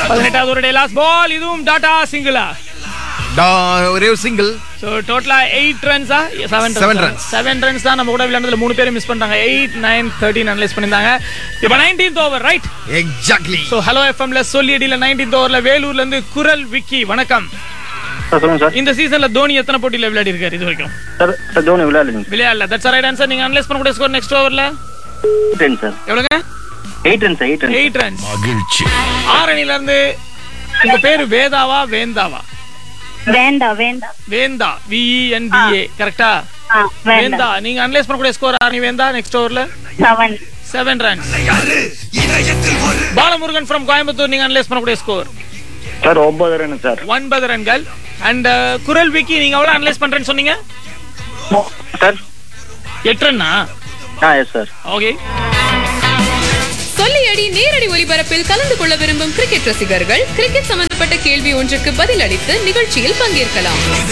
பதினெட்டாவது ஒரு last ball இதுவும் டாடா சிங்கிளா டா- ஒரே ஒரு சிங்கிள் ஸோ டோட்டலா எயிட் ரன்ஸா seven Seven runs runs. Seven runs தான் நம்ம கூட விளையாண்டதுல மூணு பேரும் மிஸ் பண்ணிட்டாங்க எயிட் நைன் தேர்ட்டின் அனலைஸ் பண்ணியிருந்தாங்க இப்போ nineteenth over right exactly so hello எஃப்எம்ல சொல்லி அடியில் நைன்டீன்த் ஓவர்ல வேலூர்ல இருந்து குரல் விக்கி வணக்கம் சார் சொல்லுங்க சார் இந்த சீசன்ல தோனி எத்தனை போட்டியில விளையாடி இருக்காரு இது வரைக்கும் சார் சார் தோனி விளையாடுங்க விளையாடல தட்ஸ் ரைட் ஆன்சர் நீங்க அனலைஸ் பண்ணக்கூடிய ஸ்கோர் நெக்ஸ்ட் ஓவர்ல எயிட் ரன் சார் எவ்வளவுங்க eight run sir eight run eight runs மகிழ்ச்சி ஆரணில இருந்து உங்க பேரு வேதாவா வேந்தாவா வேண்டாம் வேண்டாம் வேந்தா விஇஎன்டிஏ கரெக்டா ஆ வேந்தா வேண்டாம் நீங்க அனலைஸ் பண்ணக்கூடிய ஸ்கோர் ஆரணி வேந்தா நெக்ஸ்ட் ஓவர்ல seven seven runs Balamurugan from Coimbatore நீங்க அனலைஸ் பண்ணக்கூடிய ஸ்கோர் சார் ஒன்பது ரன் சார் ஒன்பது ரன்கள் அண்ட் குரல் விக்கி நீங்க எவ்வளவு அனலைஸ் பண்றேன்னு சொன்னீங்க சார் எட்டு ரன்னா ஆ எஸ் சார் ஓகே சொல்லியடி நேரடி ஒலிபரப்பில் கலந்து கொள்ள விரும்பும் கிரிக்கெட் ரசிகர்கள் கிரிக்கெட் சம்பந்தப்பட்ட கேள்வி ஒன்றுக்கு பதிலளித்து நிகழ்ச்சியில் பங்கேற்கலாம்